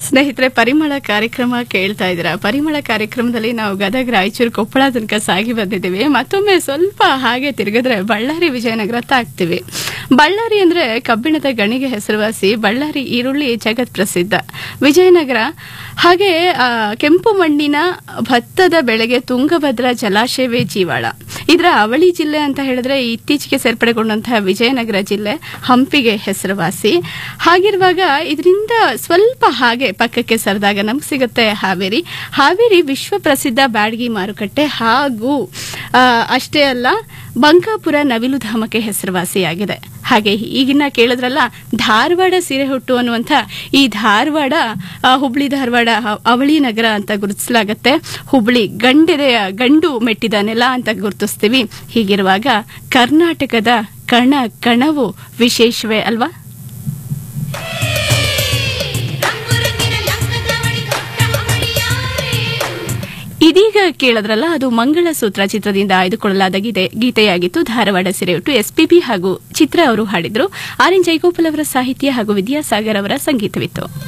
ಸ್ನೇಹಿತರೆ ಪರಿಮಳ ಕಾರ್ಯಕ್ರಮ ಕೇಳ್ತಾ ಇದ್ದೀರಾ ಪರಿಮಳ ಕಾರ್ಯಕ್ರಮದಲ್ಲಿ ನಾವು ಗದಗ ರಾಯಚೂರು ಕೊಪ್ಪಳ ತನಕ ಸಾಗಿ ಬಂದಿದ್ದೀವಿ ಮತ್ತೊಮ್ಮೆ ಸ್ವಲ್ಪ ಹಾಗೆ ತಿರುಗಿದ್ರೆ ಬಳ್ಳಾರಿ ವಿಜಯನಗರ ತಾಕ್ತಿವಿ ಬಳ್ಳಾರಿ ಅಂದ್ರೆ ಕಬ್ಬಿಣದ ಗಣಿಗೆ ಹೆಸರುವಾಸಿ ಬಳ್ಳಾರಿ ಈರುಳ್ಳಿ ಜಗತ್ ಪ್ರಸಿದ್ಧ ವಿಜಯನಗರ ಹಾಗೆ ಆ, ಕೆಂಪು ಮಣ್ಣಿನ ಭತ್ತದ ಬೆಳೆಗೆ ತುಂಗಭದ್ರಾ ಜಲಾಶಯವೇ ಜೀವಾಳ ಇದರ ಅವಳಿ ಜಿಲ್ಲೆ ಅಂತ ಹೇಳಿದ್ರೆ ಇತ್ತೀಚೆಗೆ ಸೇರ್ಪಡೆಗೊಂಡಂತಹ ವಿಜಯನಗರ ಜಿಲ್ಲೆ ಹಂಪಿಗೆ ಹೆಸರುವಾಸಿ ಹಾಗಿರುವಾಗ ಇದರಿಂದ ಸ್ವಲ್ಪ ಹಾಗೆ ಪಕ್ಕಕ್ಕೆ ಸರಿದಾಗ ನಮ್ಗೆ ಸಿಗುತ್ತೆ ಹಾವೇರಿ ಹಾವೇರಿ ವಿಶ್ವ ಪ್ರಸಿದ್ಧ ಬ್ಯಾಡಗಿ ಮಾರುಕಟ್ಟೆ ಹಾಗೂ ಆ, ಅಷ್ಟೇ ಅಲ್ಲ ಬಂಕಾಪುರ ನವಿಲುಧಾಮಕ್ಕೆ ಹೆಸರುವಾಸಿಯಾಗಿದೆ ಹಾಗೆ ಈಗಿನ ಕೇಳಿದ್ರಲ್ಲ ಧಾರವಾಡ ಸೀರೆ ಹುಟ್ಟು ಅನ್ನುವಂಥ ಈ ಧಾರವಾಡ ಆ, ಹುಬ್ಳಿ ಧಾರವಾಡ ಹ- ಅವಳಿ ನಗರ ಅಂತ ಗುರುತಿಸಲಾಗತ್ತೆ ಹುಬ್ಳಿ ಗಂಡೆದೆಯ ಗಂಡು ಮೆಟ್ಟಿದ ನೆಲ ಅಂತ ಗುರುತಿಸ್ತೀವಿ ಹೀಗಿರುವಾಗ ಕರ್ನಾಟಕದ ಕಣ ಕಣವು ವಿಶೇಷವೇ ಅಲ್ವಾ ರಂಗುರಂಗಿನ ಲಂಕದವಳಿ ಕೊಟ್ಟ ಅವಳಿಯಾರೇ ಇದೀಗ ಕೇಳಿದ್ರಲ್ಲ ಅದು ಮಂಗಳ ಸೂತ್ರ ಚಿತ್ರದಿಂದ ಆಯ್ದುಕೊಳ್ಳಲಾದ ಗೀತೆ ಗೀತೆಯಾಗಿತ್ತು ಧಾರವಾಡ ಸೆರೆಯುಟ್ಟು ಎಸ್ಪಿಬಿ ಹಾಗೂ ಚಿತ್ರ ಅವರು ಹಾಡಿದ್ರು ಆರ್ ಎನ್ ಜೈಗೋಪಾಲ್ ಅವರ ಸಾಹಿತ್ಯ ಹಾಗೂ ವಿದ್ಯಾಸಾಗರ್ ಅವರ ಸಂಗೀತವಿತ್ತು